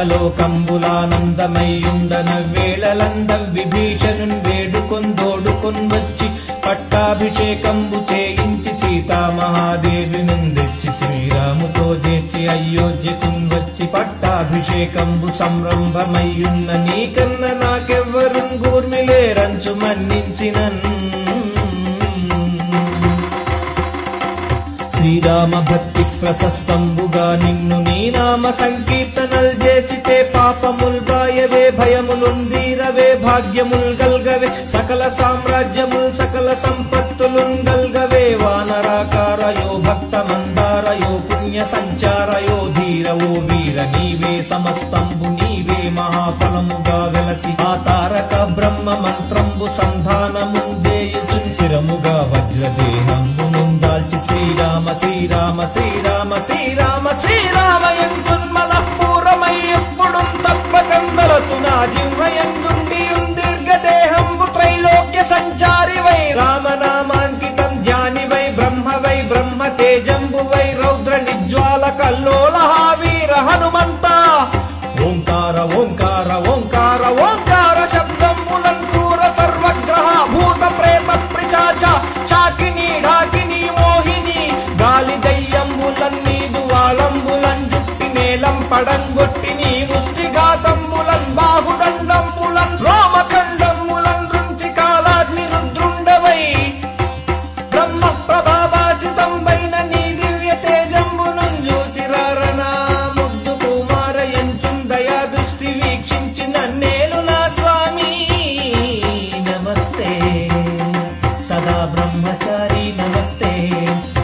అనంతలోకంబులానందమయ్యుండన వేళలంద విభీషణున్ వేడుకొందోడుకొన్ వచ్చి పట్టాభిషేకంబు చేయించి సీతామహాదేవి నుండెచ్చి శ్రీరాముతో చేర్చి అయోధ్యకున్ వచ్చి పట్టాభిషేకంబు సంరంభమయ్యున్న నీకన్న నాకెవ్వరున్ గూర్మిలేరంచు మన్నించినన్ శ్రీరామ భక్తి ప్రశస్తంబుగా నిన్ను నీ నామ సంకీర్తనల్ చేసితే పాపముల్ బాయవే భయములుందీరవే భాగ్యముల్ గల్గవే సకల సామ్రాజ్యముల్ సకల సంపత్తులున్ గల్గవే వానరాకారయో భక్త మందారయో పుణ్య సంచారయో ధీరవో వీర నీవే సమస్తంబు నీవే మహాఫలముగా వెలసి ఆ తారక బ్రహ్మ మంత్రంబు సంధానముందేయుచున్ శిరముగా వజ్రదేహంబు నుందాల్చి శ్రీరామ శ్రీరామ శ్రీరామ శ్రీరామ శ్రీరామ ఎంతున్మల పూరమై ఎప్పుడు తప్పకందలతు నా జిహ్వయందుండి దీర్ఘదేహంబు త్రైలోక్య సంచారి వై రామనామాంకితం ధ్యాని వై బ్రహ్మ వై బ్రహ్మ తేజంబు వై రౌద్ర నిజ్వాల కల్లోల వీర హనుమంత ఓంకార ఓంకార ఓంకార ఓంకార శబ్దంబులంకూర సర్వగ్రహ భూత ప్రేత పిశాచ శాకిని ఢాకిని మోహిని గాలి దయ్యంబులన్నీదు వాళంబులన్ జుట్టి నేలం పడంగొట్టి నీ ముష్టిఘాతంబులన్ బాహుదండంబులన్ రోమఖండంబులన్ రుంచి కాలాగ్ని రుద్రుండవై బ్రహ్మ ప్రభావాచితంబైన నీ దివ్య తేజంబునుంజూచిరారణ ముద్దు కుమార ఎంచుందయా దృష్టి వీక్షించి నన్నేలు నా స్వామి నమస్తే సదా బ్రహ్మచారి నమస్తే